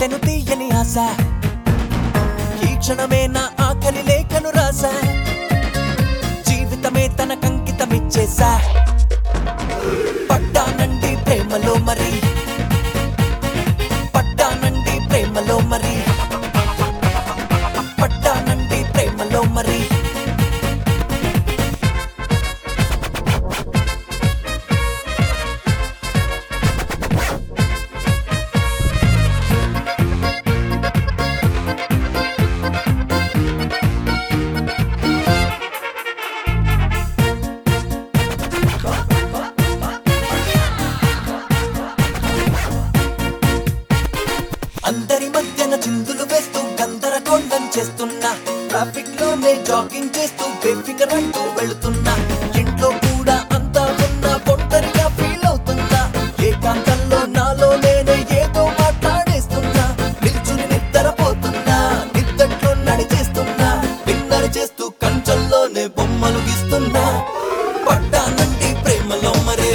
పుట్టెను తీయని ఆశ ఈ క్షణమే నా ఆఖరి లేఖను రాసా జీవితమే తన కంకితమిచ్చేసా పడ్డానండి ప్రేమలో మరి పడ్డానండి ప్రేమలో మరి పడ్డానండి ప్రేమలో మరి అందరి మధ్యన చిందులు వేస్తూ గందరగోళం చేస్తున్నా ట్రాఫిక్ లోనే జాగింగ్ చేస్తూ బేఫికర్ అంటూ వెళుతున్నా ఇంట్లో కూడా అంతా ఉన్నా ఒంటరిగా ఫీల్ అవుతున్నా ఏకాంతంలో నాలో నేనే ఏదో మాట్లాడేస్తున్నా నిల్చుని నిద్రపోతున్నా నిద్దట్లో నడిచేస్తున్నా డిన్నర్ చేస్తూ కంచంలోనే బొమ్మలు గీస్తున్నా పడ్డానండి ప్రేమలో మరే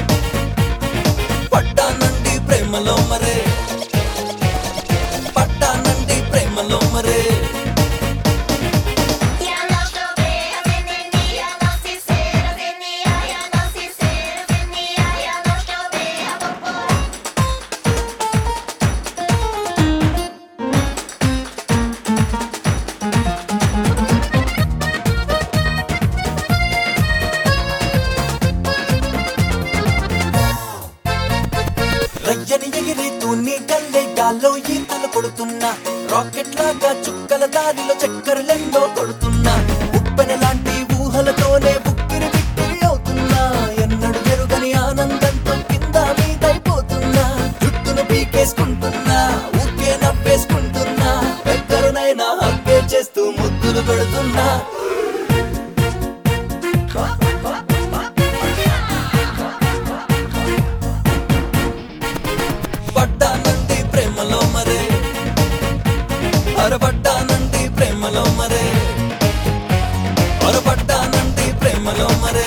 పడ్డానండి ప్రేమలో మరే పడ్డానండి ప్రేమలో మరే Ya não estou bem, venenia, não se será, venia, ya não se será, venia, ya não estou bem, a popó. రయ్యని ఎగిరితూ నీ కల్లే గాల్లో ఈతలు కొడుతున్నా రాకెట్ లాగా చుక్కల దారిలో చక్కరలెన్నో కొడుతున్నా ఉప్పెన లాంటి ఊహలతోనే ఉక్కిరి బిక్కిరి అవుతున్నా ఎన్నడు జరుగని ఆనందంతో కింద మీదైపోతున్నా జుట్టును పీకేసుకుంటున్నా ఊరికే నవ్వేసుకుంటున్నా ఎక్కడనైనా హక్కే చేస్తూ ముద్దులు పెడుతున్నా పడ్డానండి ప్రేమలో మరే అరపడ్డానండి ప్రేమలో మరే అరపడ్డానండి ప్రేమలో మరే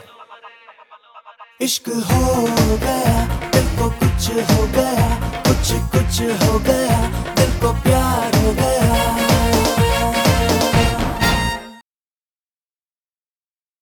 इश्क हो गया दिल को कुछ हो गया कुछ कुछ हो गया